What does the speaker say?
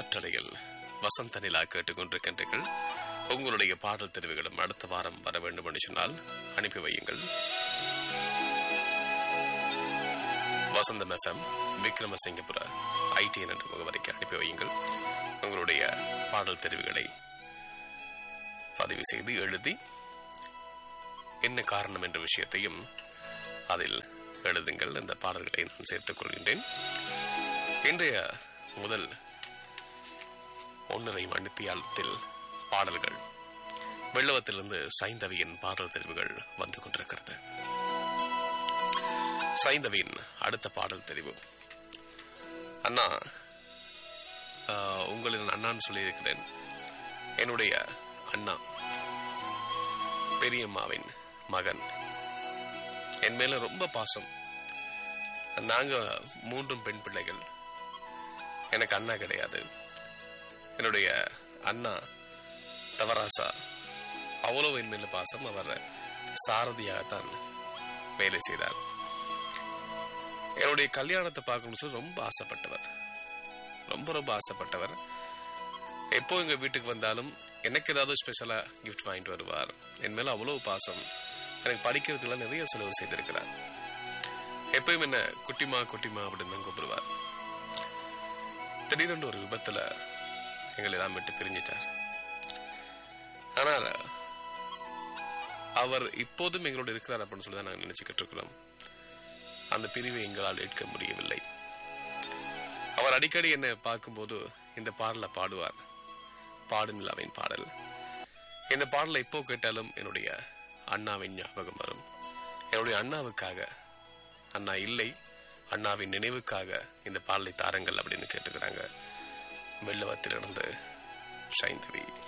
காற்றலையில் வசந்த நிலா கேட்டுக்கொண்டிருக்கின்றீர்கள் உங்களுடைய பாடல் தெரிவுகளும் அடுத்த வாரம் வர வேண்டும் என்று சொன்னால் அனுப்பி வையுங்கள் வசந்தம் எஃப்எம் விக்ரமசிங்கபுர ஐடிஎன் என்ற முகவரிக்கு அனுப்பி வையுங்கள் உங்களுடைய பாடல் தெரிவுகளை பதிவு செய்து எழுதி என்ன காரணம் என்ற விஷயத்தையும் அதில் எழுதுங்கள் இந்த பாடல்களை நான் சேர்த்துக் கொள்கின்றேன் இன்றைய முதல் ஒன்றரை மணித்தியாலத்தில் பாடல்கள் வெள்ளவத்திலிருந்து சைந்தவியின் பாடல் தெரிவுகள் வந்து கொண்டிருக்கிறது சைந்தவியின் அடுத்த பாடல் தெரிவு அண்ணா ஆஹ், உங்களின் அண்ணான்னு சொல்லியிருக்கிறேன் என்னுடைய அண்ணா பெரியம்மாவின் மகன் என் மேல ரொம்ப பாசம் நாங்க மூன்றும் பெண் பிள்ளைகள் எனக்கு அண்ணா கிடையாது என்னுடைய அண்ணா தவராசா அவ்வளவு என் மேல பாசம் அவர் சாரதியாகத்தான் வேலை செய்தார் என்னுடைய கல்யாணத்தை பார்க்கணும்னு சொல்லி ரொம்ப ஆசைப்பட்டவர் ரொம்ப ரொம்ப ஆசைப்பட்டவர் எப்போ எங்க வீட்டுக்கு வந்தாலும் எனக்கு ஏதாவது ஸ்பெஷலா கிஃப்ட் வாங்கிட்டு வருவார் என் மேல அவ்வளவு பாசம் எனக்கு படிக்கிறதுல நிறைய செலவு செய்திருக்கிறார் எப்பயும் என்ன குட்டிமா குட்டிமா அப்படின்னு தான் கூப்பிடுவார் திடீரென்று ஒரு விபத்துல எங்களை எல்லாம் விட்டு பிரிஞ்சிட்டார் ஆனால் அவர் இப்போதும் எங்களோடு இருக்கிறார் அப்படின்னு சொல்லி தான் நாங்கள் நினைச்சுக்கிட்டு இருக்கிறோம் அந்த பிரிவை எங்களால் ஏற்க முடியவில்லை அவர் அடிக்கடி என்னை பார்க்கும்போது இந்த பாடலை பாடுவார் பாடு நிலாவின் பாடல் இந்த பாடலை இப்போ கேட்டாலும் என்னுடைய அண்ணாவின் ஞாபகம் வரும் என்னுடைய அண்ணாவுக்காக அண்ணா இல்லை அண்ணாவின் நினைவுக்காக இந்த பாடலை தாருங்கள் அப்படின்னு கேட்டுக்கிறாங்க வெள்ளவத்திலிருந்து சைந்தவி